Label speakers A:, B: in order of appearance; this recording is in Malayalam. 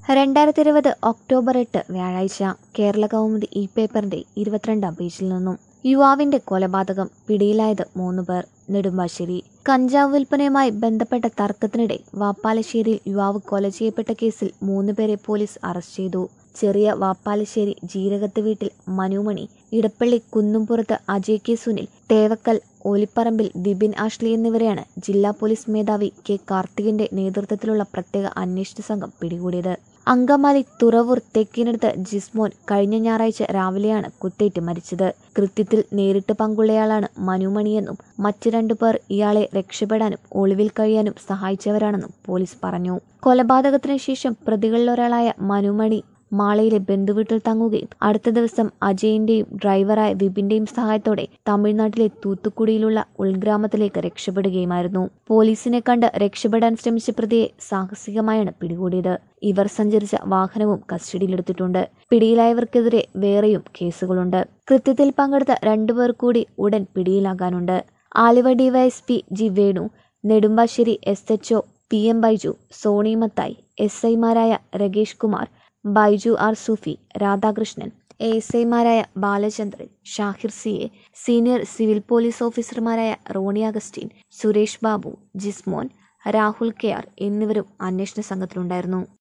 A: രണ്ടായിരത്തി ഇരുപത് ഒക്ടോബർ എട്ട് വ്യാഴാഴ്ച കേരള കൗമുദി ഇ പേപ്പറിന്റെ ഇരുപത്തിരണ്ടാം പേജിൽ നിന്നും യുവാവിന്റെ കൊലപാതകം പിടിയിലായത് മൂന്ന് പേർ നെടുമ്പാശ്ശേരി കഞ്ചാവ് വിൽപ്പനയുമായി ബന്ധപ്പെട്ട തർക്കത്തിനിടെ വാപ്പാലശ്ശേരിയിൽ യുവാവ് കൊല ചെയ്യപ്പെട്ട കേസിൽ മൂന്ന് പേരെ പോലീസ് അറസ്റ്റ് ചെയ്തു ചെറിയ വാപ്പാലശ്ശേരി ജീരകത്ത് വീട്ടിൽ മനുമണി ഇടപ്പള്ളി കുന്നുംപുറത്ത് അജയ് കെ സുനിൽ തേവക്കൽ ഓലിപ്പറമ്പിൽ വിപിൻ ആഷ്ലി എന്നിവരെയാണ് ജില്ലാ പോലീസ് മേധാവി കെ കാർത്തികിന്റെ നേതൃത്വത്തിലുള്ള പ്രത്യേക അന്വേഷണ സംഘം പിടികൂടിയത് അങ്കമാലി തുറവൂർ തെക്കിനടുത്ത് ജിസ്മോൻ കഴിഞ്ഞ ഞായറാഴ്ച രാവിലെയാണ് കുത്തേറ്റ് മരിച്ചത് കൃത്യത്തിൽ നേരിട്ട് പങ്കുള്ളയാളാണ് മനുമണിയെന്നും മറ്റു രണ്ടു പേർ ഇയാളെ രക്ഷപ്പെടാനും ഒളിവിൽ കഴിയാനും സഹായിച്ചവരാണെന്നും പോലീസ് പറഞ്ഞു കൊലപാതകത്തിന് ശേഷം പ്രതികളിലൊരാളായ മനുമണി മാളയിലെ ബന്ധുവീട്ടിൽ തങ്ങുകയും അടുത്ത ദിവസം അജയിന്റെയും ഡ്രൈവറായ വിപിന്റെയും സഹായത്തോടെ തമിഴ്നാട്ടിലെ തൂത്തുക്കുടിയിലുള്ള ഉൾഗ്രാമത്തിലേക്ക് രക്ഷപ്പെടുകയുമായിരുന്നു പോലീസിനെ കണ്ട് രക്ഷപ്പെടാൻ ശ്രമിച്ച പ്രതിയെ സാഹസികമായാണ് പിടികൂടിയത് ഇവർ സഞ്ചരിച്ച വാഹനവും കസ്റ്റഡിയിലെടുത്തിട്ടുണ്ട് പിടിയിലായവർക്കെതിരെ വേറെയും കേസുകളുണ്ട് കൃത്യത്തിൽ പങ്കെടുത്ത രണ്ടുപേർ കൂടി ഉടൻ പിടിയിലാകാനുണ്ട് Aluva DYSP G Venu Nedumbassery S HO P M Baiju Soni Mathai S ഐമാരായ Rakesh Kumar Baiju R Sufi Radhakrishnan A S ഐമാരായ Balachandran Shahir C A senior civil police ഓഫീസർമാരായ റോണി അഗസ്റ്റിൻ സുരേഷ് ബാബു ജിസ്മോൻ രാഹുൽ കെ ആർ എന്നിവരും അന്വേഷണ സംഘത്തിലുണ്ടായിരുന്നു